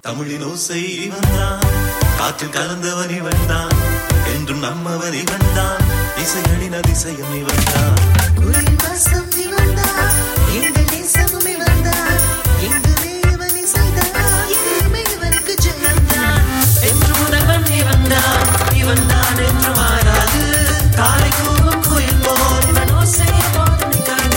தமிழின் ஓசை இவன்தான் காற்றில் கலந்தவன் இவன்தான் என்றும் நம்மவன் இவன்தான் இசைகளின் அதிசயம் இவன்தான் உயிர் வாசம் இவன்தான், எங்கள் நேசமும் இவன்தான், எங்குமே இவன் இசைதான், எங்குமே இவனுக்கு ஜெயம்தான். என்று முதல்வன் இவன்தான் இவன்தான் என்று மாறாது காலை கூவும் குயில் போல் இவன் ஓசை எப்போதும் நிற்காது.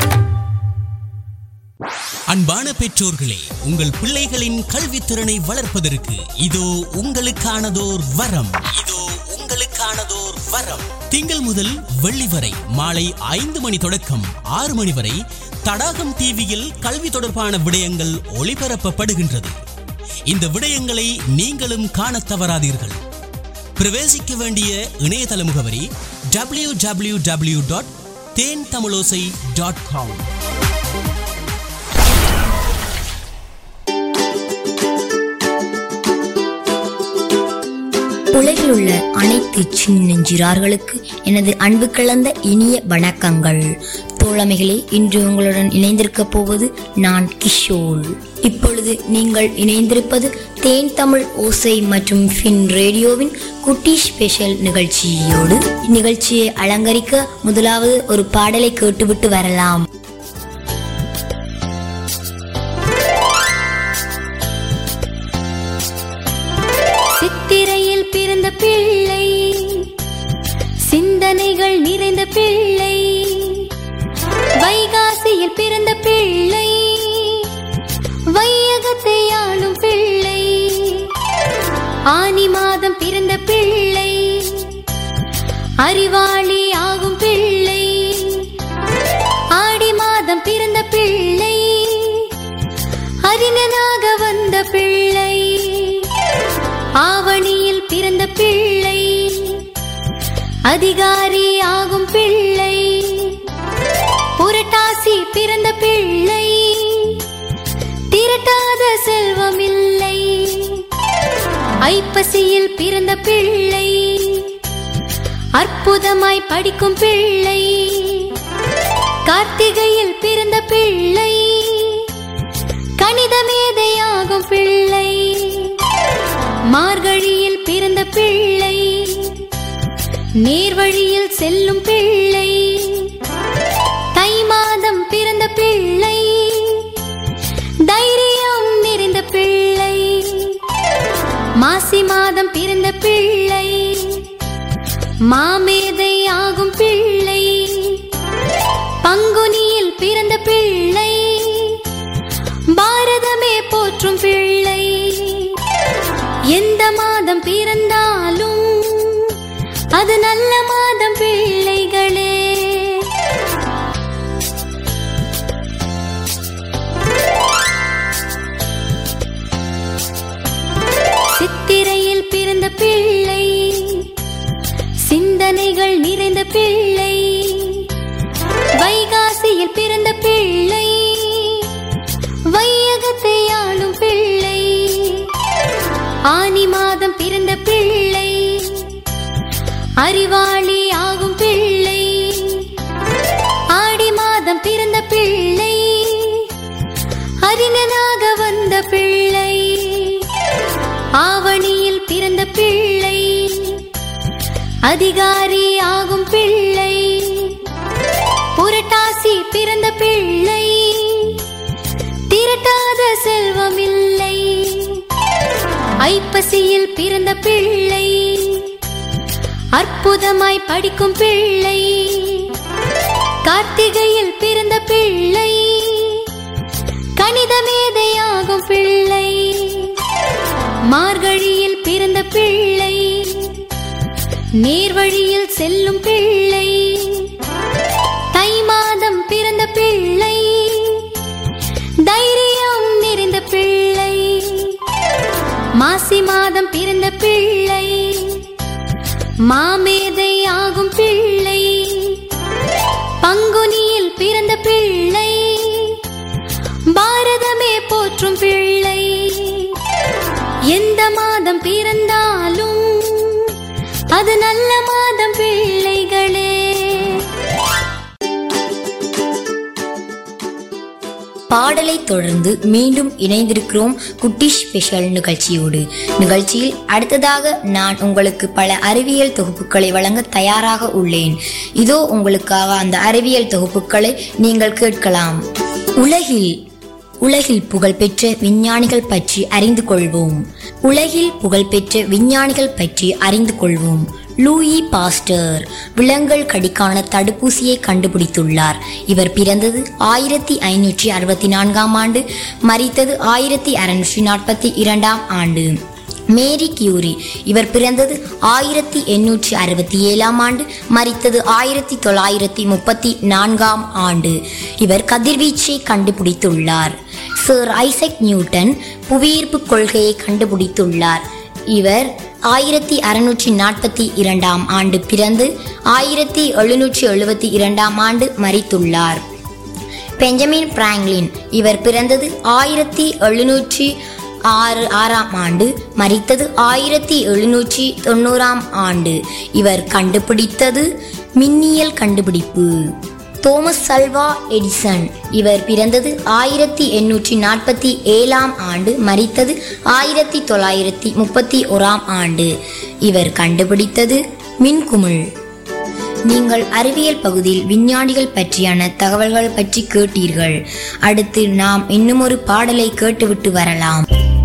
அன்பான பெற்றோர்களே உங்கள் பிள்ளைகளின் கல்வித்திறனை வளர்ப்பதற்கு இதோ உங்களுக்கானதோர் வரம் இதோ உங்களுக்கானதோர் வரம் திங்கள் முதல் வெள்ளி வரை மாலை ஐந்து மணி தொடக்கம் ஆறு மணி வரை தடாகம் டிவியில் கல்வி தொடர்பான விடயங்கள் ஒளிபரப்பப்படுகின்றது இந்த விடயங்களை நீங்களும் காணத் தவறாதீர்கள் பிரவேசிக்க வேண்டிய இணையதள முகவரி W W W dot Then Tamilosai dot com உலகில் உள்ள அனைத்து சின்னஞ்சிறார்களுக்கு எனது அன்பு கலந்த இனிய வணக்கங்கள் தோழமைகளே இன்று உங்களுடன் இணைந்திருக்க போவது நான் கிஷோல் இப்பொழுது நீங்கள் இணைந்திருப்பது தேன் தமிழ் ஓசை மற்றும் ஃபின் ரேடியோவின் குட்டி ஸ்பெஷல் நிகழ்ச்சியோடு இந்நிகழ்ச்சியை அலங்கரிக்க முதலாவது ஒரு பாடலை கேட்டுவிட்டு வரலாம் சித்திரையில் பிறந்த பிள்ளை சிந்தனைகள் நிறைந்த பிள்ளை வைகாசியில் பிறந்த பிள்ளை வையகத்தை ஆளும் பிள்ளை ஆனி மாதம் பிறந்த பிள்ளை அறிவாளி ஆகும் பிள்ளை ஆடி மாதம் பிறந்த பிள்ளை அறிஞனாக வந்த பிள்ளை ஆவணியில் பிறந்த பிள்ளை அதிகாரி ஆகும் பிள்ளை புரட்டாசி பிறந்த பிள்ளை திரட்டாத செல்வம் இல்லை ஐப்பசியில் பிறந்த பிள்ளை அற்புதமாய் படிக்கும் பிள்ளை கார்த்திகையில் பிறந்த பிள்ளை கணித மேதையாகும் பிள்ளை மார்கழியில் பிறந்த பிள்ளை நேர்வழியில் செல்லும் பிள்ளை தை மாதம் பிறந்த பிள்ளை தைரியம் நிறைந்த பிள்ளை மாசி மாதம் பிறந்த பிள்ளை மாமேதை ஆகும் பிள்ளை பங்குனியில் பிறந்த பிள்ளை பாரதமே போற்றும் பிள்ளை எந்த மாதம் பிறந்தாலும் அது நல்ல மாதம் பிள்ளைகளே சித்திரையில் பிறந்த பிள்ளை சிந்தனைகள் நிறைந்த பிள்ளை வைகாசியில் பிறந்த பிள்ளை வையகத்தை ஆளும் பிள்ளை ஆனி மாதம் பிறந்த பிள்ளை அறிவாளி ஆகும் பிள்ளை ஆடி மாதம் பிறந்த பிள்ளை அறிஞனாக வந்த பிள்ளை ஆவணியில் பிறந்த பிள்ளை அதிகாரி ஆகும் பிள்ளை புரட்டாசி பிறந்த பிள்ளை திரட்டாத செல்வம் இல்லை ஐப்பசியில் பிறந்த பிள்ளை அற்புதமாய் படிக்கும் பிள்ளை கார்த்திகையில் பிறந்த பிள்ளை கணித மேதையாகும் பிள்ளை மார்கழியில் பிறந்த பிள்ளை நேர்வழியில் செல்லும் பிள்ளை தை மாதம் பிறந்த பிள்ளை தைரியம் நிறைந்த பிள்ளை மாசி மாதம் பிறந்த பிள்ளை மாமேதை ஆகும் பிள்ளை பங்குனியில் பிறந்த பிள்ளை பாரதமே போற்றும் பிள்ளை எந்த மாதம் பிறந்தாலும் அது நல்ல மாதம் பிள்ளைகளே பாடலை தொடர்ந்து மீண்டும் இணைந்திருக்கிறோம் குட்டி ஸ்பெஷல் நிகழ்ச்சியோடு நிகழ்ச்சியில் அடுத்ததாக நான் உங்களுக்கு பல அறிவியல் தொகுப்புகளை வழங்க தயாராக உள்ளேன் இதோ உங்களுக்காக அந்த அறிவியல் தொகுப்புகளை நீங்கள் கேட்கலாம் உலகில் உலகில் புகழ்பெற்ற விஞ்ஞானிகள் பற்றி அறிந்து கொள்வோம் உலகில் புகழ்பெற்ற விஞ்ஞானிகள் பற்றி அறிந்து கொள்வோம் லூயி பாஸ்டர் விலங்கல் கடிக்கான தடுப்பூசியை கண்டுபிடித்துள்ளார் இவர் பிறந்தது ஆயிரத்தி ஐநூற்றி அறுபத்தி நான்காம் ஆண்டு மரித்தது ஆயிரத்தி அறுநூற்றி நாற்பத்தி இரண்டாம் ஆண்டு மேரி கியூரி இவர் பிறந்தது ஆயிரத்தி எண்ணூற்றி அறுபத்தி ஏழாம் ஆண்டு மரித்தது ஆயிரத்தி தொள்ளாயிரத்தி முப்பத்தி நான்காம் ஆண்டு இவர் கதிர்வீச்சை கண்டுபிடித்துள்ளார் சர் ஐசக் நியூட்டன் புவியீர்ப்பு கொள்கையை கண்டுபிடித்துள்ளார் இவர் ஆயிரத்தி அறுநூற்றி நாற்பத்தி இரண்டாம் ஆண்டு பிறந்து ஆயிரத்தி எழுநூற்றி எழுபத்தி இரண்டாம் ஆண்டு மரித்துள்ளார் பெஞ்சமின் பிராங்க்லின் இவர் பிறந்தது ஆயிரத்தி எழுநூற்றி ஆறு ஆறாம் ஆண்டு மரித்தது ஆயிரத்தி எழுநூற்றி தொண்ணூறாம் ஆண்டு இவர் கண்டுபிடித்தது மின்னியல் கண்டுபிடிப்பு தோமஸ் சல்வா எடிசன் இவர் பிறந்தது ஆயிரத்தி எண்ணூற்றி நாற்பத்தி ஏழாம் ஆண்டு மரித்தது ஆயிரத்தி தொள்ளாயிரத்தி முப்பத்தி ஓராம் ஆண்டு இவர் கண்டுபிடித்தது மின்குமிழ் நீங்கள் அறிவியல் பகுதியில் விஞ்ஞானிகள் பற்றியான தகவல்கள் பற்றி கேட்டீர்கள் அடுத்து நாம் இன்னும் ஒரு பாடலை கேட்டுவிட்டு வரலாம்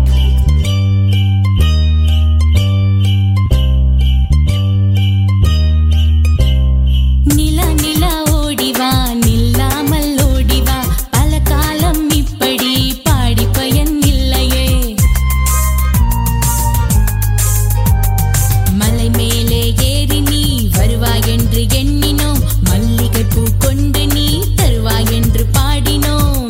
நிலா நிலா ஓடிவா நில்லாமல் ஓடிவா பல காலம் இப்படி பாடி பயன் இல்லையே மலை மேலே ஏறி நீ வருவாய் என்று எண்ணினோம் மல்லிகை பூ கொண்டு நீ தருவாய் என்று பாடினோம்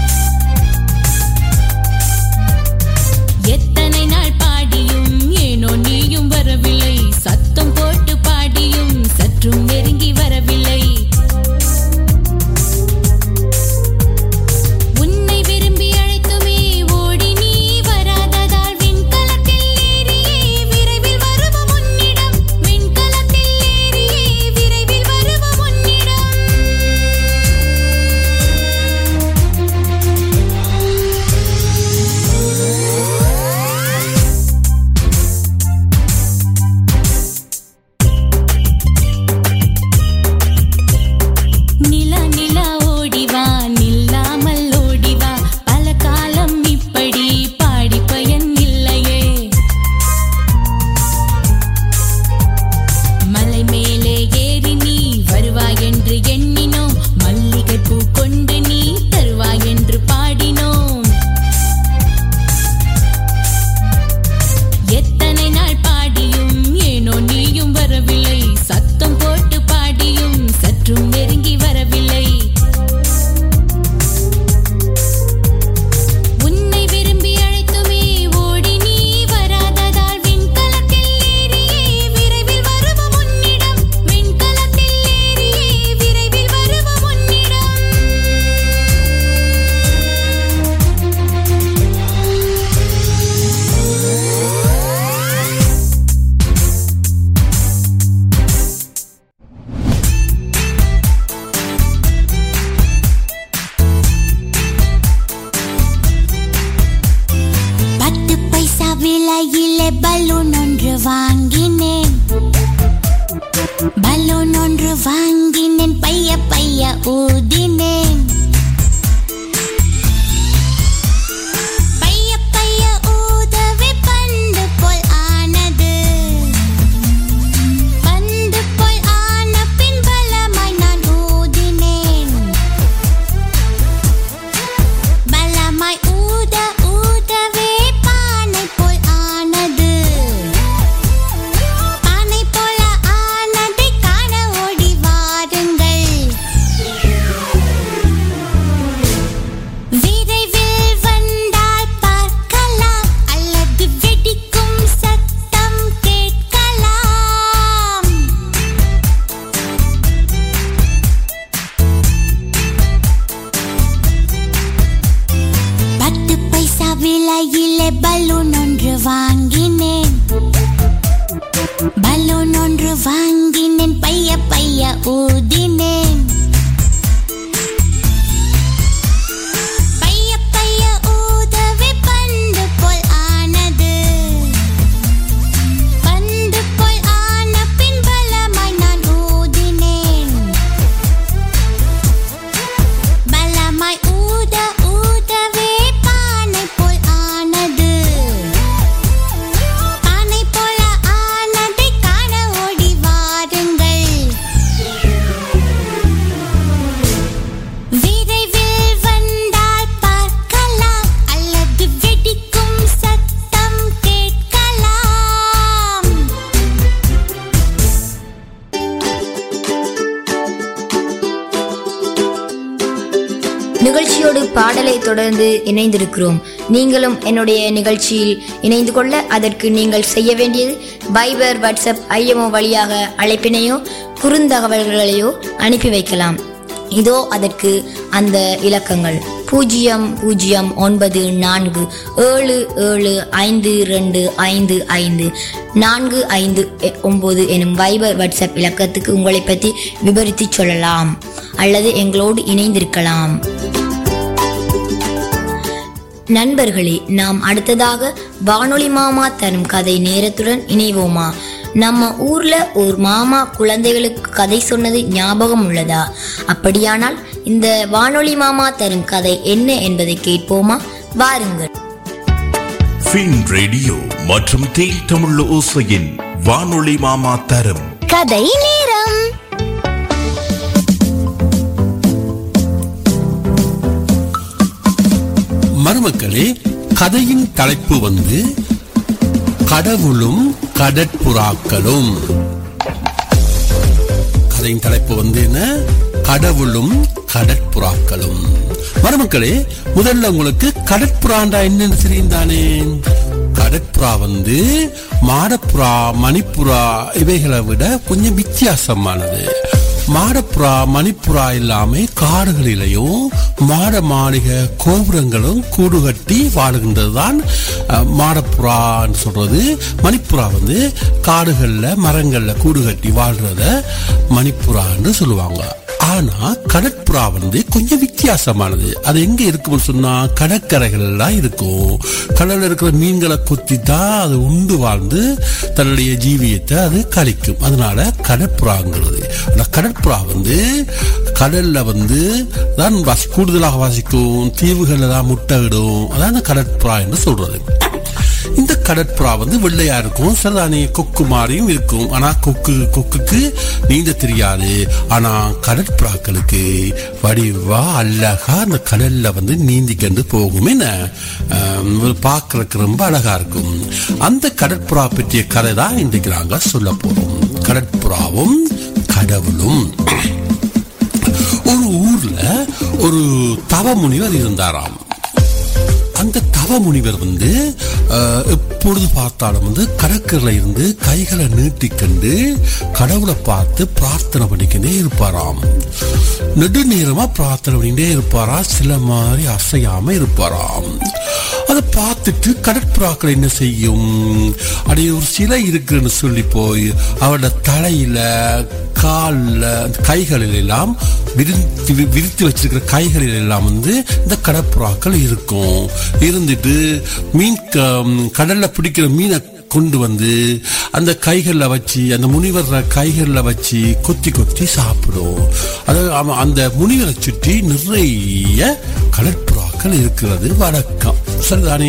எத்தனை நாள் பாடியும் ஏனோ நீயும் வரவில்லை சத்தம் போட்டு பாடியும் சற்றும் நெருங்கி வரவில்லை உன்னை விரும்பி அழைத்துமே ஓடி நீ வராததால் விண்கலத்தில் ஏறியே விரைவில் வருவோம் உன்னிடம் விண்கலத்தில் ஏறியே விரைவில் வருவோம் உன்னிடம் நிலா நிலா ஓடிவா நில்லாமல் ஓடிவா பல காலம் இப்படி பாடி பயன் இல்லையே மலை மேலே ஏறி நீ வருவாய் என்று எண்ணினோம் மல்லிகை பூ கொண்டு நீ தருவாய் என்று பாடினோம் எத்தனை நாள் பாடியும் ஏனோ நீயும் வரவில்லை சத்தம் போட்டு பாடியும் சற்றும் நெருங்கி வரவில்லை உன்னை விரும்பி அழைத்துமே ஓடி நீ வராததால் விண்கலத்தில் ஏறியே விரைவில் வருவோம் உன்னிடம் விண்கலத்தில் ஏறியே விரைவில் வருவோம் உன்னிடம் பத்து பைசா விலையிலே பலூன் ஒன்று வாங்கினேன் பலூன் ஒன்று வாங்கினேன் பைய பைய ஊதினேன் பைய பைய ஊதவே பந்து போல் ஆனது பந்து போல் ஆன பின் பலமாய் நான் ஊதினேன் பலமாய் ஊத ஊதவே பானை போல் ஆனது பானை போல ஆனதை காண ஓடி வாருங்கள் விரைவில் வந்தால் பார்க்கலாம் அல்லது வெடிக்கும் சத்தம் கேட்கலாம் பத்து பைசா விலையிலே பலூன் ஒன்று வாங்கினேன் பலூன் ஒன்று வாங்கினேன் பைய பைய ஊதினேன் பைய தொடர்ந்து இணைந்திருக்கிறோம் நீங்களும் என்னுடைய நிகழ்ச்சியில் இணைந்து கொள்ள அதற்கு நீங்கள் செய்ய வேண்டியது பைபர் வாட்ஸ்அப் ஐஎம்ஓ வழியாக அழைப்பினையோ குறுந்தகவல்களையோ அனுப்பி வைக்கலாம் இதோ அதற்கு அந்த இலக்கங்கள் பூஜ்ஜியம் பூஜ்ஜியம் ஒன்பது நான்கு ஏழு ஏழு ஐந்து ரெண்டு ஐந்து ஐந்து நான்கு ஐந்து எ- ஒன்பது எனும் வைபர் வாட்ஸ்அப் இலக்கத்துக்கு உங்களை பற்றி விவரித்து சொல்லலாம் அல்லது எங்களோடு இணைந்திருக்கலாம் நண்பர்களே நாம் அடுத்ததாக வானொலி மாமா தரும் கதை நேரத்துடன் இணைவோமா நம்ம ஊர்ல ஒரு மாமா குழந்தைகளுக்கு கதை சொன்னது ஞாபகம் உள்ளதா அப்படியானால் இந்த வானொலி மாமா தரும் கதை என்ன என்பதை கேட்போமா வாருங்கள் ஃபின் ரேடியோ மற்றும் தேல் தமிழ் ஓசையின் வானொலி மாமா தரும் கதை நேரம் மருமக்களே கதையின் தலைப்பு வந்து கடவுளும் கடற்புறாக்களும் கதையின் தலைப்பு வந்து என்ன கடவுளும் கடற்புறாக்களும் மருமக்களே முதல்ல உங்களுக்கு கடற்புறாண்டா என்னன்னு தெரியும் தானே கடற்புறா வந்து மாடப்புறா மணிப்புறா இவைகளை விட கொஞ்சம் வித்தியாசமானது மாடப்புறா மணிப்புறா இல்லாம காடுகளிலையும் மாட மாளிகை கோபுரங்களும் கூடு கட்டி வாழுகின்றதுதான் அஹ், மாடப்புறான்னு சொல்றது மணிப்புறா வந்து காடுகள்ல மரங்கள்ல கூடு கட்டி வாழ்றத மணிப்புறான்னு சொல்லுவாங்க ஆனா கடற்புறா வந்து கொஞ்சம் வித்தியாசமானது அது எங்க இருக்கும்னு சொன்னா கடற்கரைகள் எல்லாம் இருக்கும் கடல்ல இருக்கிற மீன்களை கொத்தி தான் அது உண்டு வாழ்ந்து தன்னுடைய ஜீவியத்தை அது கழிக்கும் அதனால கடற்புறாங்கிறது ஆனா கடற்புறா வந்து கடல்ல வந்து தான் வசி- கூடுதலாக வாசிக்கும் தீவுகள்ல தான் முட்டையிடும் அதான் கடற்புறா என்று சொல்றது இந்த கடற்புறா வந்து வெள்ளையா இருக்கும் சரிதானே கொக்கு மாதிரியும் இருக்கும் ஆனா கொக்கு கொக்குக்கு நீந்த தெரியாது ஆனா கடற்புறாக்களுக்கு வடிவா அழகா அந்த கடல்ல வந்து நீந்தி கண்டு போகும் என்ன பார்க்கறதுக்கு ரொம்ப அழகா இருக்கும் அந்த கடற்புறா பற்றிய கதை தான் இன்றைக்கு நாங்க சொல்ல போறோம் கடற்புறாவும் கடவுளும் ஒரு ஊர்ல ஒரு தவ முனிவர் இருந்தாராம் அந்த தவ முனிவர் வந்து அஹ், எப்பொழுது பார்த்தாலும் வந்து கடற்கரையில இருந்து கைகளை நீட்டிக்கண்டு கடவுளை பார்த்து பிரார்த்தனை பண்ணிக்கிட்டே இருப்பாராம் நெடுநேரமா பிரார்த்தனை பண்ணிக்கிட்டே இருப்பாரா சில மாதிரி அசையாம இருப்பாராம் அதை பார்த்துட்டு கடற்புறாக்கள் என்ன செய்யும் அப்படியே ஒரு சிலை இருக்குன்னு சொல்லி போய் அவரோட தலையில கால்ல கைகளில் எல்லாம் விரித்து விரித்து வச்சிருக்கிற கைகளில் எல்லாம் வந்து இந்த கடற்புறாக்கள் இருக்கும் இருந்துட்டு மீன் க- கடல்ல பிடிக்கிற மீனை கொண்டு வந்து அந்த கைகளில் வச்சு அந்த முனிவர் கைகளில் வச்சு கொத்தி கொத்தி சாப்பிடும் அதாவது அவன் அந்த முனிவரை சுற்றி நிறைய கடற்புறாக்கள் இருக்கிறது வழக்கம் சரிதானே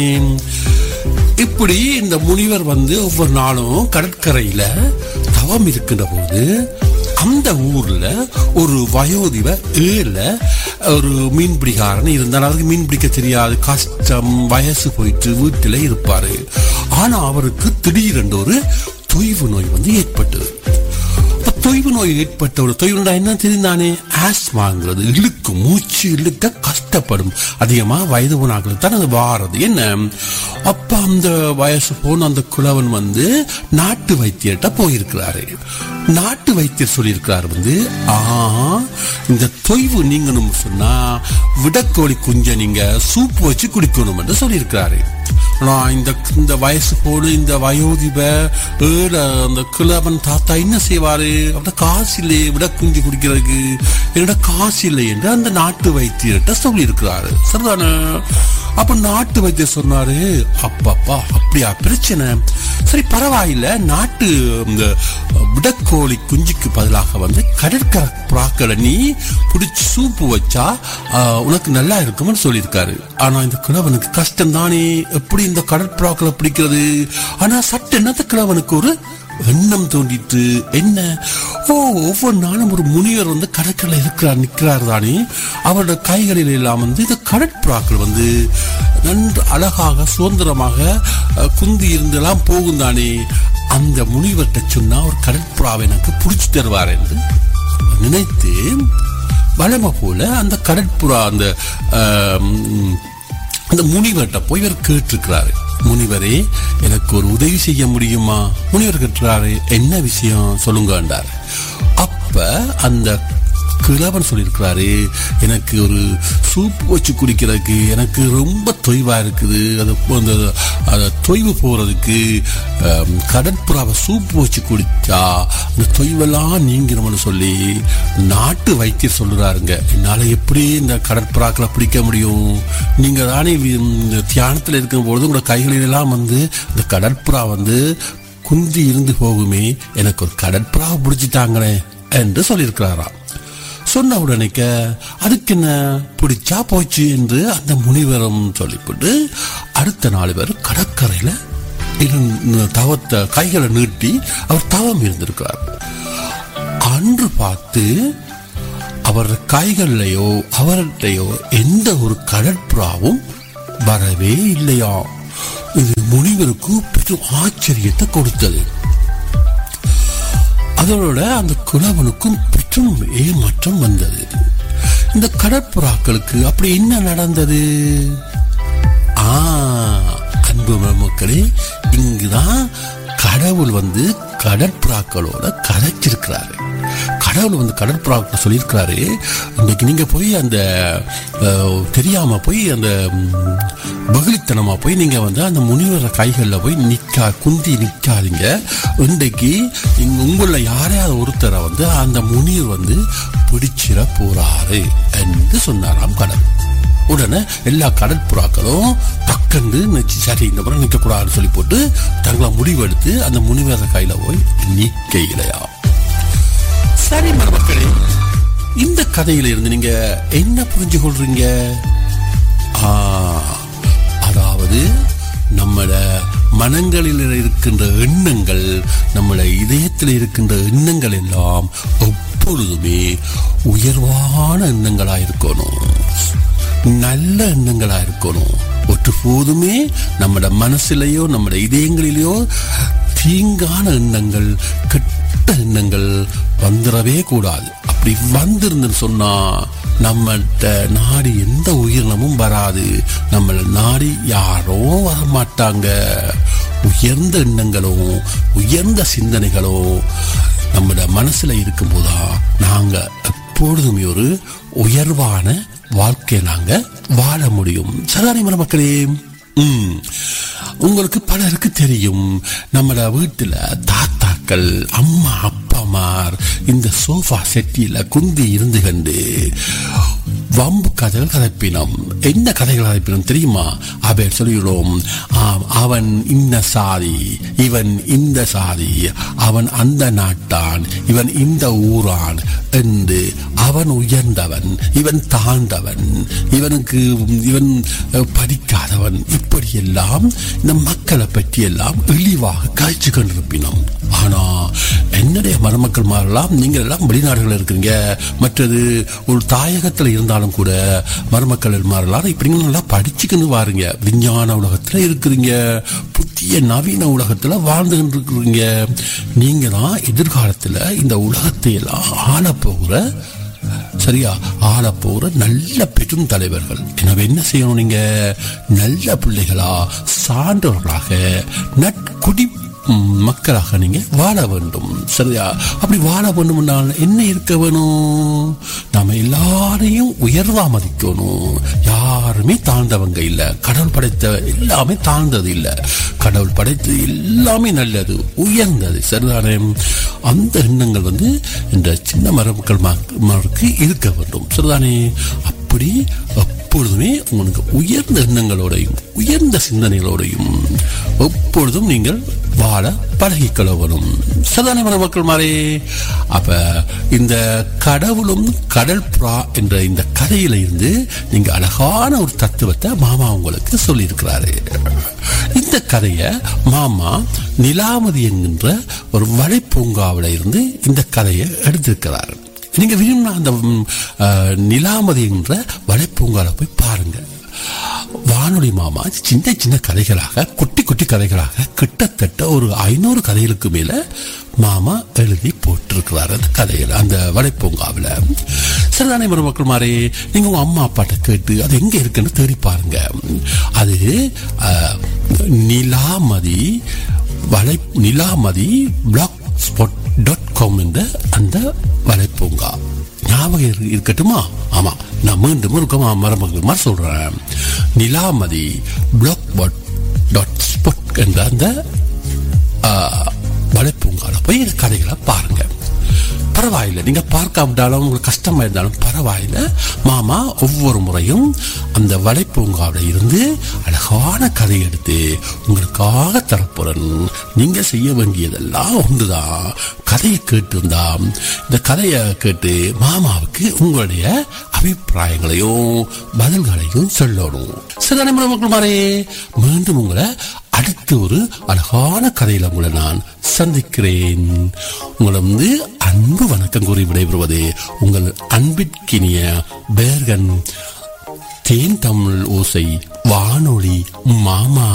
இப்படி இந்த முனிவர் வந்து ஒவ்வொரு நாளும் கடற்கரையில தவம் இருக்கின்ற போது அந்த ஊர்ல ஒரு வயோதிப ஏழ ஒரு மீன்பிடிக்காரன் இருந்தார் அவருக்கு மீன் பிடிக்க தெரியாது கஷ்டம் வயசு போயிட்டு வீட்டில இருப்பாரு ஆனா அவருக்கு திடீரென்று ஒரு தொய்வு நோய் வந்து ஏற்பட்டது அப்ப தொய்வு நோய் ஏற்பட்ட ஒரு தொய்வு நோய் என்ன தெரிந்தானே ஆஸ்மாங்கிறது இழுக்கும் மூச்சு இழுக்க கஷ்டப்படும் அதிகமா வயது போனாக்களுக்கு தான் அது வாரது என்ன அப்ப அந்த வயசு போன அந்த குலவன் வந்து நாட்டு வைத்தியர்கிட்ட போயிருக்கிறாரு நாட்டு வைத்தியர் சொல்லியிருக்கிறார் வந்து ஆ இந்த தொய்வு நீங்கணும் சொன்னா விடக்கோழி குஞ்ச நீங்க சூப் வச்சு குடிக்கணும் என்று சொல்லியிருக்கிறாரு நான் இந்த இந்த வயசு போடு இந்த வயோதிப ஏழ அந்த கிழவன் தாத்தா என்ன செய்வாரு அவட காசு இல்லையே விட குஞ்சு குடிக்கிறதுக்கு என்னோட காசு இல்லை என்று அந்த நாட்டு வைத்தியர்கிட்ட சொல்லி இருக்கிறாரு சரிதானே அப்ப நாட்டு வைத்தியர் சொன்னாரு அப்பப்பா அப்படியா பிரச்சனை சரி பரவாயில்ல நாட்டு இந்த விடக்கோழி குஞ்சுக்கு பதிலாக வந்து கடற்கரை புறாக்களை நீ பிடிச்சி சூப்பு வச்சா ஆஹ், உனக்கு நல்லா இருக்கும்னு சொல்லியிருக்காரு ஆனா இந்த கிழவனுக்கு கஷ்டம் தானே எப்படி இந்த கடற்புறாக்களை பிடிக்கிறது ஆனா சட்ட என்னத்த கிழவனுக்கு ஒரு எண்ணம் தோண்டிட்டு என்ன ஓ ஒவ்வொரு நாளும் ஒரு முனிவர் வந்து கடற்கரையில் இருக்கிறார் நிற்கிறார் தானே அவரோட கைகளில் எல்லாம் வந்து இந்த கடற்புறாக்கள் வந்து நன்று அழகாக சுதந்திரமாக அஹ், குந்தி இருந்தெல்லாம் போகும் தானே அந்த முனிவர்கிட்ட சொன்னா ஒரு கடற்புறாவை எனக்கு பிடிச்சி தருவார் என்று நினைத்து வளமை போல அந்த கடற்புறா அந்த ஆம், அந்த முனிவர்கிட்ட போய் இவர் கேட்டிருக்கிறாரு முனிவரே எனக்கு ஒரு உதவி செய்ய முடியுமா முனிவர் கேட்டுறாரு என்ன விஷயம் சொல்லுங்கன்றாரு அப்ப அந்த கிழவன் சொல்லியிருக்கிறாரு எனக்கு ஒரு சூப் வச்சு குடிக்கிறதுக்கு எனக்கு ரொம்ப தொய்வா இருக்குது அது அந்த அந்த தொய்வு போறதுக்கு ஆம், கடற்புறாவை சூப் வச்சு குடிச்சா அந்த தொய்வெல்லாம் நீங்கிரும்னு சொல்லி நாட்டு வைத்தியர் சொல்லுறாருங்க என்னால எப்படி இந்த கடற்புறாக்களை பிடிக்க முடியும் நீங்க தானே வி- இந்த தியானத்துல இருக்கும் பொழுது உங்களோட கைகளிலெல்லாம் வந்து இந்த கடற்புறா வந்து குந்தி இருந்து போகுமே எனக்கு ஒரு கடற்புறாவை பிடிச்சிட்டாங்களே என்று சொல்லியிருக்கிறாராம் சொன்ன உடனேக்க அதுக்கு என்ன பிடிச்சா போச்சு என்று அந்த முனிவரும் சொல்லிவிட்டு அடுத்த நாலு பேர் கடற்கரையில இருந்து தவத்தை கைகளை நீட்டி அவர் தவம் இருந்திருக்கிறார் அன்று பார்த்து அவர் கைகள்லையோ அவர்கிட்டயோ எந்த ஒரு கடற்புறாவும் வரவே இல்லையா இது முனிவருக்கு பெரும் ஆச்சரியத்தை கொடுத்தது அதோட அந்த குலவனுக்கும் பெற்றும் ஏமாற்றம் வந்தது இந்த கடற்புறாக்களுக்கு அப்படி என்ன நடந்தது ஆ அன்பு மக்களே இங்குதான் கடவுள் வந்து கடற்புறாக்களோட கதைச்சிருக்கிறாரு கடவுள் வந்து கடற்புறாக்கள் சொல்லியிருக்கிறாரு இன்னைக்கு நீங்க போய் அந்த அஹ், தெரியாம போய் அந்த ம், பகுளித்தனமா போய் நீங்க வந்து அந்த முனிவர கைகளில் போய் நிக்கா குந்தி நிக்காதீங்க இன்றைக்கு இங்க உங்கள யாரையாவது ஒருத்தரை வந்து அந்த முனிவர் வந்து பிடிச்சிட போறாரு என்று சொன்னாராம் கடவுள் உடனே எல்லா கடற்புறாக்களும் டக்குன்னு நிச்சு சரி இந்த முறை நிற்கக்கூடாதுன்னு சொல்லி போட்டு தங்களை முடிவெடுத்து அந்த முனிவர கையில போய் நிக்கையிலையா சரி மருமக்களே இந்த கதையில இருந்து நீங்க என்ன புரிஞ்சு கொள்றீங்க ஆ, அதாவது நம்மள மனங்களில் இருக்கின்ற எண்ணங்கள் நம்மள இதயத்தில் இருக்கின்ற எண்ணங்கள் எல்லாம் எப்பொழுதுமே உயர்வான எண்ணங்களா இருக்கணும் நல்ல எண்ணங்களா இருக்கணும் ஒற்று போதுமே நம்மட மனசுலயோ நம்மட இதயங்களிலேயோ தீங்கான எண்ணங்கள் கெட்ட எண்ணங்கள் வந்துடவே கூடாது அப்படி வந்திருந்துன்னு சொன்னா நம்மள்கிட்ட நாடி எந்த உயிரினமும் வராது நம்மள நாடி யாரோ வரமாட்டாங்க உயர்ந்த எண்ணங்களும் உயர்ந்த சிந்தனைகளும் நம்மட மனசுல இருக்கும்போதா நாங்க எப்பொழுதுமே ஒரு உயர்வான வாழ்க்கையை நாங்க வாழ முடியும் சரிதானே மன மக்களே ம். உங்களுக்கு பலருக்கு தெரியும் நம்மள வீட்டுல தாத்தாக்கள் அம்மா அப்பாமார் இந்த சோஃபா செட்டியில குந்தி இருந்து கண்டு வம்பு கதைகள் கதைப்பினம் என்ன கதைகள் கதைப்பினம் தெரியுமா அவர் சொல்லிவிடும் ஆம், அவன் இந்த சாதி இவன் இந்த சாதி அவன் அந்த நாட்டான் இவன் இந்த ஊரான் என்று அவன் உயர்ந்தவன் இவன் தாழ்ந்தவன் இவனுக்கு இவன் அஹ், படிக்காதவன் இப்படியெல்லாம் இந்த மக்களை பற்றி எல்லாம் இழிவாக காய்ச்சி கொண்டிருப்பினோம் ஆனா என்னுடைய மருமக்கள் மாறலாம் நீங்கள் எல்லாம் வெளிநாடுகள் இருக்கிறீங்க மற்றது ஒரு தாயகத்தில் இருந்தாலும் கூட மருமக்கள் மாறலாம் இப்படி நல்லா படிச்சுக்கின்னு வாருங்க விஞ்ஞான உலகத்துல இருக்கிறீங்க புதிய நவீன உலகத்துல வாழ்ந்துகிட்டு இருக்கிறீங்க நீங்க தான் எதிர்காலத்துல இந்த உலகத்தை எல்லாம் ஆளப் போகிற சரியா ஆள போற நல்ல பெரும் தலைவர்கள் எனவே என்ன செய்யணும் நீங்க நல்ல பிள்ளைகளா சான்றவர்களாக நற்குடி ம், மக்களாக நீங்க வாழ வேண்டும் சரியா அப்படி வாழ வேண்டும்னால் என்ன இருக்க வேணும் நாம எல்லாரையும் உயர்வா மதிக்கணும் யாருமே தாழ்ந்தவங்க இல்ல கடவுள் படைத்த எல்லாமே தாழ்ந்தது இல்ல கடவுள் படைத்தது எல்லாமே நல்லது உயர்ந்தது சரிதானே அந்த எண்ணங்கள் வந்து இந்த சின்ன மரபுகள் மக்களுக்கு இருக்க வேண்டும் சரிதானே அப்படி எப்பொழுதுமே உங்களுக்கு உயர்ந்த எண்ணங்களோடையும் உயர்ந்த சிந்தனைகளோடையும் எப்பொழுதும் நீங்கள் வாழ பழகிக்கொள்ள வேணும் சரிதானே மக்கள் மாறே அப்ப இந்த கடவுளும் கடல் புறா என்ற இந்த கதையில இருந்து நீங்க அழகான ஒரு தத்துவத்தை மாமா உங்களுக்கு சொல்லியிருக்கிறாரு இந்த கதையை மாமா நிலாமதி என்கின்ற ஒரு வலைப்பூங்காவில இருந்து இந்த கதையை எடுத்திருக்கிறார் நீங்க விரும்பினா அந்த ம், அஹ், நிலாமதி என்ற வலைப்பூங்கால போய் பாருங்க வானொலி மாமா சின்ன சின்ன கதைகளாக குட்டி குட்டி கதைகளாக கிட்டத்தட்ட ஒரு ஐநூறு கதைகளுக்கு மேல மாமா எழுதி போட்டிருக்கிறார் அந்த கதையில அந்த வலைப்பூங்காவில் சரிதானே மருமக்கள் மாதிரி நீங்க உங்க அம்மா அப்பாட்ட கேட்டு அது எங்க இருக்குன்னு தேடி பாருங்க அது அஹ், நிலாமதி வலை Nilamathi blogspot dot com என்ற அந்த வலைப்பூங்கா ஞாபகம் இரு- இருக்கட்டுமா ஆமா நான் மீண்டும் இருக்கமா மருமகள் மாதிரி சொல்றேன் Nilamathi blog pot dot spot என்ற அந்த வலைப்பூங்கால போய் இந்த கதைகளை பாருங்க பரவாயில்லை நீங்க பார்க்காவிட்டாலும் உங்களுக்கு கஷ்டமா இருந்தாலும் பரவாயில்லை மாமா ஒவ்வொரு முறையும் அந்த வலைப்பூங்காவில இருந்து அழகான கதை எடுத்து உங்களுக்காக தரப்புறன் நீங்க செய்ய வேண்டியதெல்லாம் ஒன்றுதான் கதையை கேட்டிருந்தா இந்த கதையை கேட்டு மாமாவுக்கு உங்களுடைய அபிப்பிராயங்களையும் பதில்களையும் சொல்லணும் சரிதானே மக்கள் மாறே மீண்டும் உங்களை அடுத்த ஒரு அழகான கதையில உங்களை நான் சந்திக்கிறேன் உங்களை வந்து அன்பு வணக்கம் கூறி விடைபெறுவது உங்கள் அன்பிற்கினிய பேர்கன் தேன் தமிழ் ஓசை வானொலி மாமா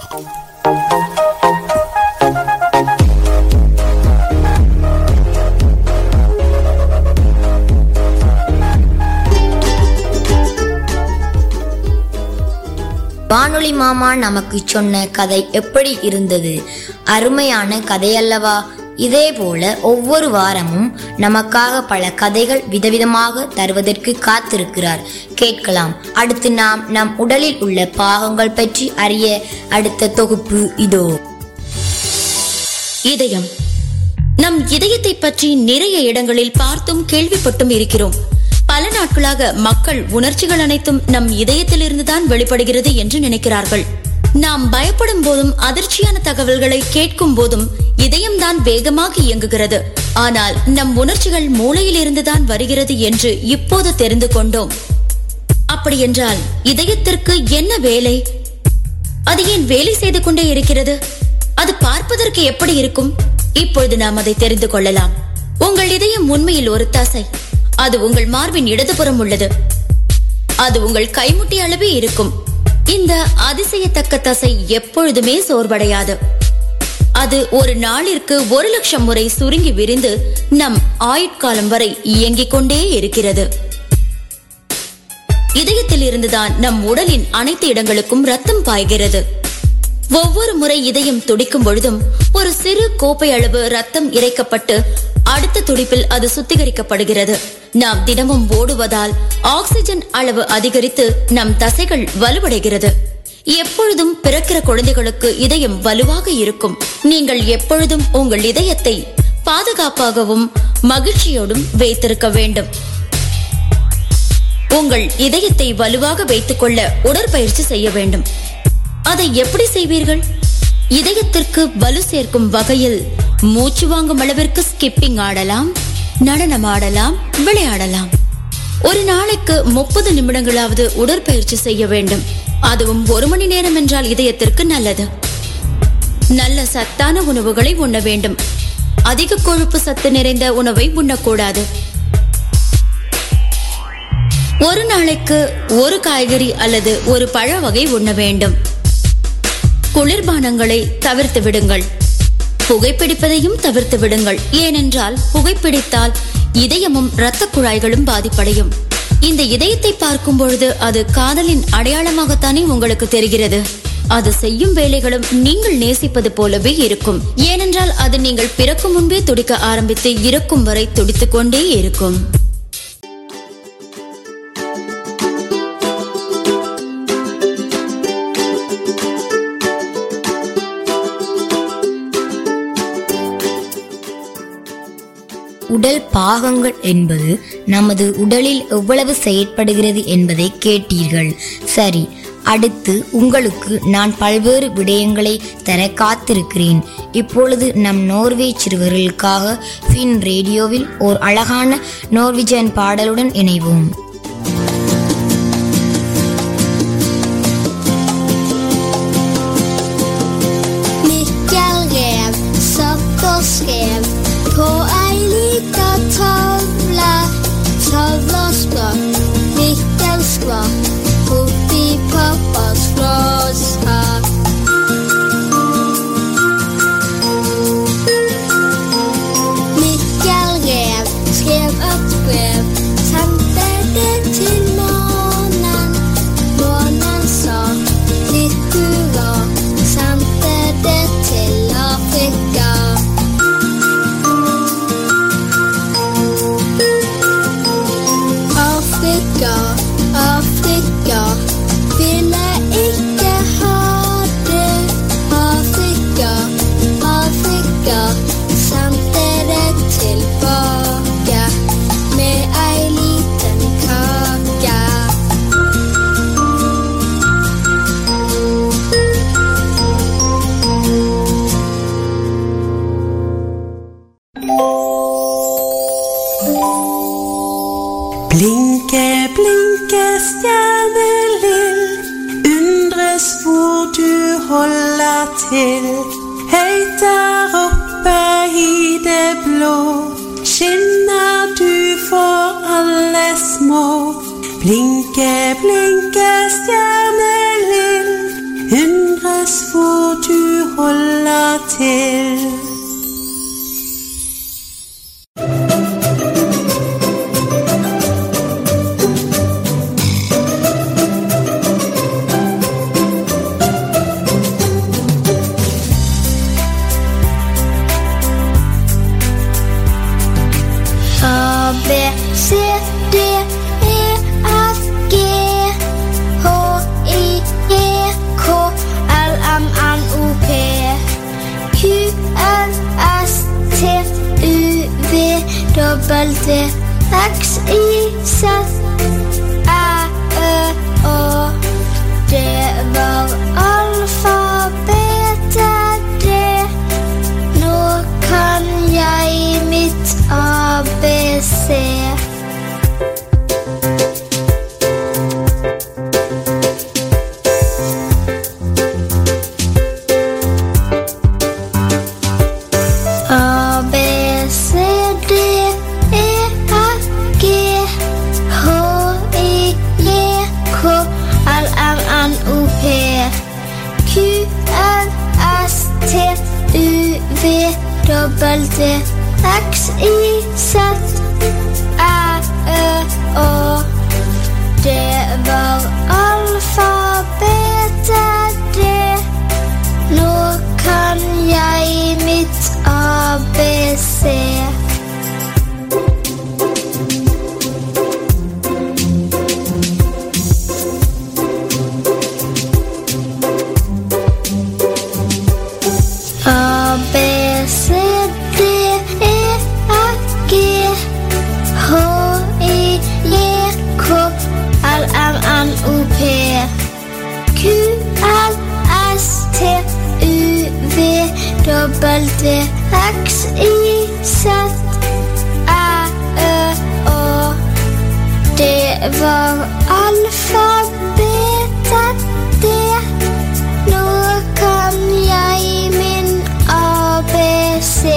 வானொலி மாமா நமக்கு சொன்ன கதை எப்படி இருந்தது அருமையான கதையல்லவா இதே போல ஒவ்வொரு வாரமும் நமக்காக பல கதைகள் விதவிதமாக தருவதற்கு காத்திருக்கிறார் கேட்கலாம் அடுத்து நாம் நம் உடலில் உள்ள பாகங்கள் பற்றி அறிய அடுத்த தொகுப்பு இதோ இதயம் நம் இதயத்தை பற்றி நிறைய இடங்களில் பார்த்தும் கேள்விப்பட்டும் இருக்கிறோம் பல நாட்களாக மக்கள் உணர்ச்சிகள் அனைத்தும் நம் இதயத்திலிருந்துதான் வெளிப்படுகிறது என்று நினைக்கிறார்கள் நாம் பயப்படும் போதும் அதிர்ச்சியான தகவல்களை கேட்கும் போதும் இதயம்தான் வேகமாக இயங்குகிறது ஆனால் நம் உணர்ச்சிகள் மூளையில் இருந்துதான் வருகிறது என்று இப்போது தெரிந்து கொண்டோம் அப்படியென்றால் இதயத்திற்கு என்ன வேலை அது ஏன் வேலை செய்து கொண்டே இருக்கிறது அது பார்ப்பதற்கு எப்படி இருக்கும் இப்பொழுது நாம் அதை தெரிந்து கொள்ளலாம் உங்கள் இதயம் உண்மையில் ஒரு தசை அது உங்கள் மார்பின் இடதுபுறம் உள்ளது அது உங்கள் கைமுட்டி அளவே இருக்கும் இந்த அதிசயத்தக்க தசை எப்பொழுதுமே சோர்வடையாது அது ஒரு நாளிற்கு ஒரு லட்சம் முறை சுருங்கி விரிந்து நம் ஆயுட்காலம் வரை இயங்கிக் கொண்டே இருக்கிறது இதயத்தில் இருந்துதான் நம் உடலின் அனைத்து இடங்களுக்கும் ரத்தம் பாய்கிறது ஒவ்வொரு முறை இதயம் துடிக்கும் பொழுதும் ஒரு சிறு கோப்பை அளவு ரத்தம் இறைக்கப்பட்டு அடுத்த துடிப்பில் அது சுத்திகரிக்கப்படுகிறது நாம் தினமும் ஓடுவதால் ஆக்சிஜன் அளவு அதிகரித்து நம் தசைகள் வலுவடைகிறது எப்பொழுதும் பிறக்கிற குழந்தைகளுக்கு இதயம் வலுவாக இருக்கும் நீங்கள் எப்பொழுதும் உங்கள் இதயத்தை பாதுகாப்பாகவும் மகிழ்ச்சியோடும் வைத்திருக்க வேண்டும் உங்கள் இதயத்தை வலுவாக வைத்துக் கொள்ள உடற்பயிற்சி செய்ய வேண்டும் அதை எப்படி செய்வீர்கள் இதயத்திற்கு வலு சேர்க்கும் வகையில் மூச்சு வாங்கும் அளவிற்கு ஸ்கிப்பிங் ஆடலாம் நடனம் ஆடலாம் விளையாடலாம் ஒரு நாளைக்கு முப்பது நிமிடங்களாவது உடற்பயிற்சி செய்ய வேண்டும் அதுவும் ஒரு மணி நேரம் என்றால் இதயத்திற்கு நல்லது நல்ல சத்தான உணவுகளை உண்ண வேண்டும் அதிக கொழுப்பு சத்து நிறைந்த உணவை உண்ணக்கூடாது ஒரு நாளைக்கு ஒரு காய்கறி அல்லது ஒரு பழ வகை உண்ண வேண்டும் குளிர்பானங்களை தவிர்த்து விடுங்கள் புகைப்பிடிப்பதையும் தவிர்த்து விடுங்கள் ஏனென்றால் புகைப்பிடித்தால் இதயமும் இரத்த குழாய்களும் பாதிப்படையும் இந்த இதயத்தை பார்க்கும் பொழுது அது காதலின் அடையாளமாகத்தானே உங்களுக்கு தெரிகிறது அது செய்யும் வேலைகளும் நீங்கள் நேசிப்பது போலவே இருக்கும் ஏனென்றால் அது நீங்கள் பிறக்கும் முன்பே துடிக்க ஆரம்பித்து இறக்கும் வரை துடித்துக் கொண்டே இருக்கும் உடல் பாகங்கள் என்பது நமது உடலில் எவ்வளவு செயற்படுகிறது என்பதை கேட்டீர்கள் சரி அடுத்து உங்களுக்கு நான் பல்வேறு விடயங்களை தர காத்திருக்கிறேன் இப்பொழுது நம் நோர்வே சிறுவர்களுக்காக ஃபின் ரேடியோவில் ஓர் அழகான நோர்விஜன் பாடலுடன் இணைவோம் Mikael rev, satt och skrev på en liten tavla. Tavlan sprack, Mikael skvatt upp i pappas glashatt. Mikael rev, skrev ett brev, sände holder til. Høyt der oppe i det blå skinner du for alle små. Blinke, blinke, stjernelill, undres hvor du holder til. A, B, C, D, E, F, G H, I, J, K, L, M, N, O, P Q, R, S, T, U, V, W X, Y, Z Æ, Ø, Å Det var alfabetet det Nå kan jeg mitt ABC. A, B, C, D, E, F, G H, I, J, K, L, M, N, O, P Q, R, S, T, U, V, W X, Y, Z Æ, Ø, Å Det var alfabetet det Nå kan jeg mitt ABC. A, B, C, D, E, F, G H, I, J, K, L, M, N, O, P Q, L, S, T, U, V, W X, Y, Z Æ, Ø, Å Det var alfabetet det Nå kan jeg min ABC.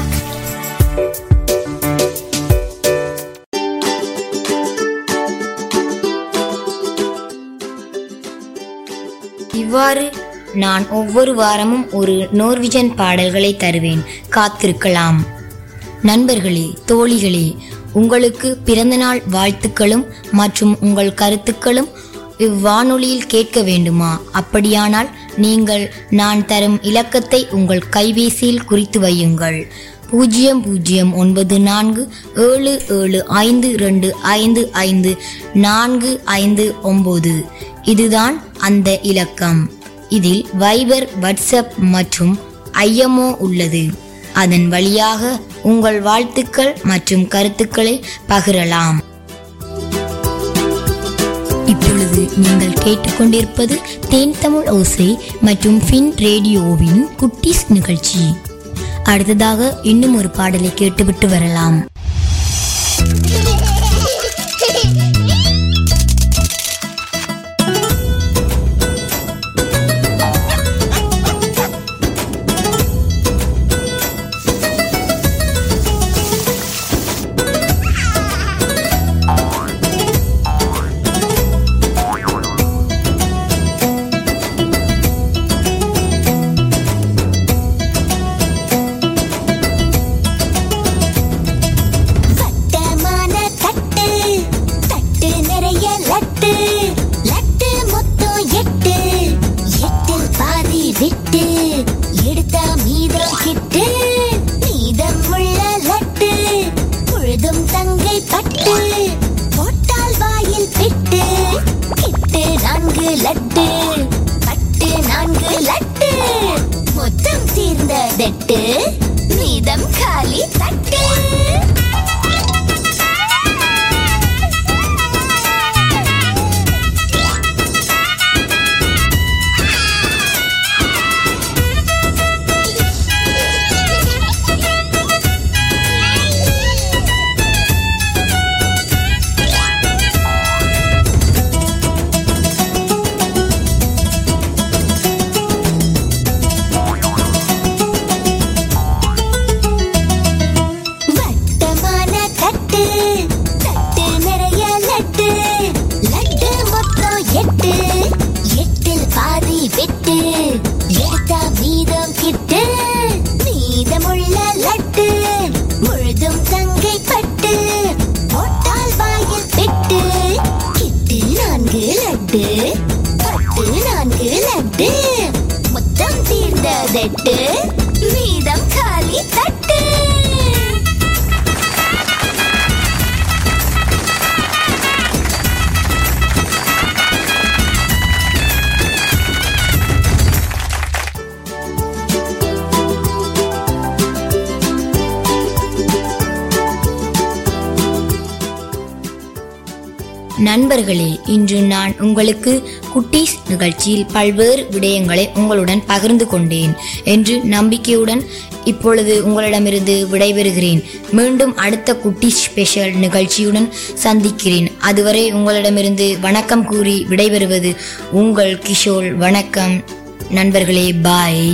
இவ்வாறு நான் ஒவ்வொரு வாரமும் ஒரு நோர்விஜன் பாடல்களை தருவேன் காத்திருக்கலாம் நண்பர்களே தோழிகளே உங்களுக்கு பிறந்தநாள் வாழ்த்துக்களும் மற்றும் உங்கள் கருத்துக்களும் இவ்வானொலியில் கேட்க வேண்டுமா அப்படியானால் நீங்கள் நான் தரும் இலக்கத்தை உங்கள் கைபேசியில் குறித்து வையுங்கள் பூஜ்ஜியம் பூஜ்ஜியம் ஒன்பது நான்கு ஏழு ஏழு ஐந்து ரெண்டு ஐந்து ஐந்து நான்கு ஐந்து ஒன்பது இதுதான் அந்த இலக்கம் இதில் வைபர் வாட்ஸ்அப் மற்றும் ஐஎம்ஓ உள்ளது அதன் வழியாக உங்கள் வாழ்த்துக்கள் மற்றும் கருத்துக்களை பகிரலாம் இப்பொழுது நீங்கள் கேட்டுக்கொண்டிருப்பது தேன் தமிழ் ஓசை மற்றும் ஃபின் ரேடியோவின் குட்டீஸ் நிகழ்ச்சி அடுத்ததாக இன்னும் ஒரு பாடலை கேட்டுவிட்டு வரலாம் வட்டமான தட்டு தட்டு நிறைய லட்டு லட்டு மொத்தம் எட்டு எட்டில் பாதி விட்டு எடுத்தா மீதம் கிட்டு மீதம் உள்ள லட்டு முழுதும் தங்கை பட்டு போட்டால் வாயில் பிட்டு கிட்டு நான்கு லட்டு பட்டு நான்கு லட்டு மொத்தம் தீர்ந்ததெட்டு மீதம் காலி தட்டு வெட்டு எடுத்தா மீதம் கிட்டு மீதமுள்ள லட்டு முழுதும் தங்கை பட்டு போட்டால் வாயில் பெட்டு கிட்டு நான்கு லட்டு பட்டு நான்கு லட்டு மொத்தம் தீர்ந்ததெட்டு மீதம் காலி தட்டு நண்பர்களே இன்று நான் உங்களுக்கு குட்டீஸ் நிகழ்ச்சியில் பல்வேறு விடயங்களை உங்களுடன் பகிர்ந்து கொண்டேன் என்று நம்பிக்கையுடன் இப்பொழுது உங்களிடமிருந்து விடைபெறுகிறேன் மீண்டும் அடுத்த குட்டீஸ் ஸ்பெஷல் நிகழ்ச்சியுடன் சந்திக்கிறேன் அதுவரை உங்களிடமிருந்து வணக்கம் கூறி விடைபெறுவது உங்கள் கிஷோர் வணக்கம் நண்பர்களே பாய்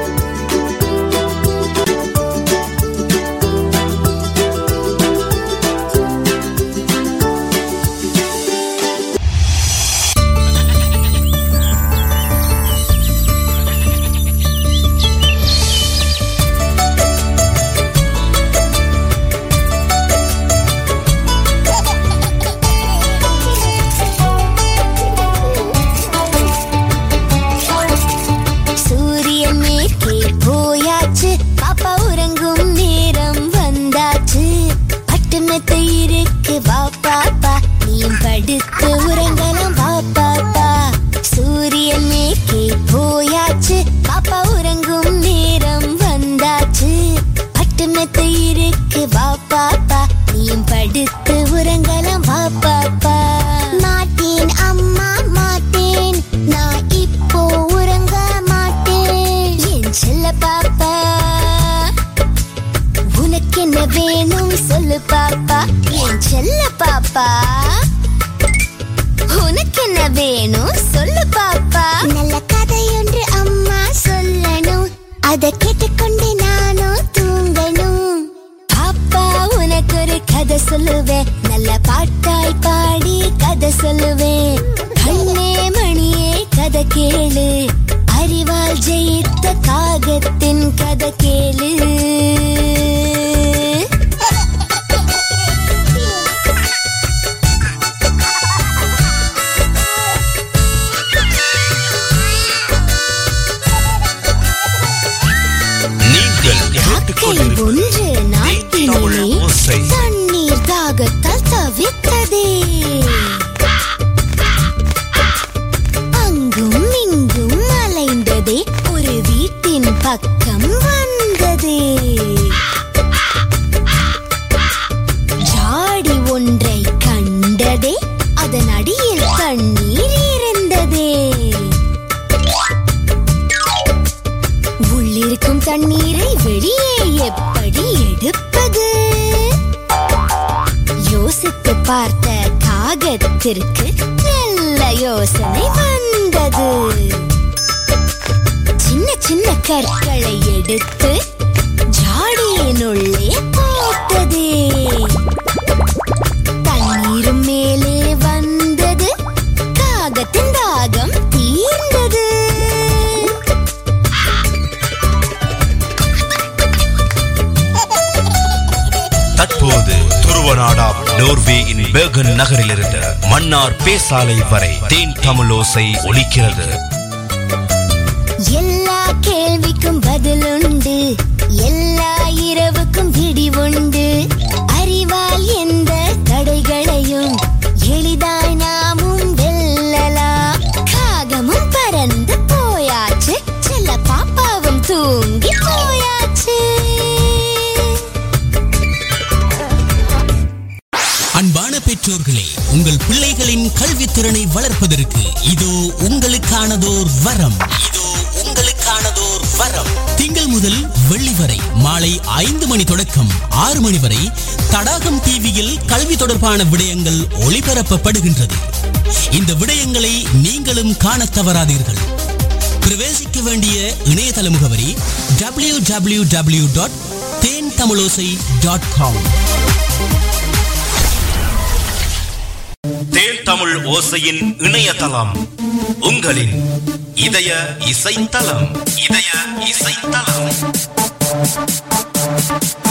சூரியன் மேற்கே போயாச்சு பாப்பா உறங்கும் நேரம் வந்தாச்சு பட்டு மெத்த இருக்கு வா பாப்பா நீயும் படுத்து உறங்கலாம் வா பாப்பா சூரியன் மேற்கே போயாச்சு பாப்பா உறங்கும் நேரம் வந்தாச்சு பட்டு மெத்த இருக்கு வா பாப்பா நீயும் படுத்து உறங்கலாம் வா பாப்பா மாட்டேன் அம்மா மாட்டேன் நான் இப்போ உறங்க மாட்டேன் என் செல்ல பாப்பா உனக்கு என்ன வேணும் சொல்லு பாப்பா என் செல்ல பாப்பா உனக்கு என்ன வேணும் சொல்லு பாப்பா நல்ல கதையொன்று அம்மா சொல்லணும் அதை கேட்டுக்கொண்டு நானும் தூங்கணும் பாப்பா உனக்கு ஒரு கதை சொல்லுவேன் நல்ல பாட்டாய் பாடி கதை சொல்லுவேன் கண்ணே மணியே கதை கேளு அறிவால் ஜெயித்த காகத்தின் கதை கேளு நீங்கள் காக்கை ஒன்று நாட்டினிலே தண்ணீர் தாகத்தால் தவித்ததே அங்கும் இங்கும் அலைந்ததே ஒரு வீட்டின் பக்கம் வந்ததே ஜாடி ஒன்றை கண்டதே அதன் அடியில் தண்ணீர் இருந்ததே உள்ளிருக்கும் தண்ணீரை வெளியே எப்படி எடுப்பது யோசித்து பார்த்த காகத்திற்கு நல்ல யோசனை வந்தது சின்ன சின்ன கற்களை எடுத்து ஜாடியினுள்ளே போட்டதே தண்ணீரும் மேலே வந்தது காகத்தின் தாகம் தீர்ந்தது தற்போது துருவ நாடாம் நோர்வேயின் பேகன் நகரிலிருந்து மன்னார் பேசாலை வரை தேன் தமிழோசை ஒலிக்கிறது எல்லா கேள்விக்கும் பதிலுண்டு எல்லா இரவுக்கும் விடிவுண்டு அறிவால் எந்த தடைகளையும் எளிதாய் நாமும் வெல்லலாம் காகமும் பறந்து போயாச்சு செல்ல பாப்பாவும் தூங்கி போயாச்சு அன்பான பெற்றோர்களே உங்கள் பிள்ளைகளின் கல்வித்திறனை வளர்ப்பதற்கு இதோ உங்களுக்கானதோர் வரம் இதோ உங்களுக்கானதோர் வரம் திங்கள் முதல் வெள்ளி வரை மாலை ஐந்து மணி தொடக்கம் ஆறு மணி வரை தடாகம் டிவியில் கல்வி தொடர்பான விடயங்கள் ஒளிபரப்பப்படுகின்றது இந்த விடயங்களை நீங்களும் காணத் தவறாதீர்கள் பிரவேசிக்க வேண்டிய இணையதள முகவரி W W W dot Then Tamilosai dot com Then Tamil ஓசையின் இணையதளம் உங்களின் இதய இசைத்தலம் இதய இசைத்தலம்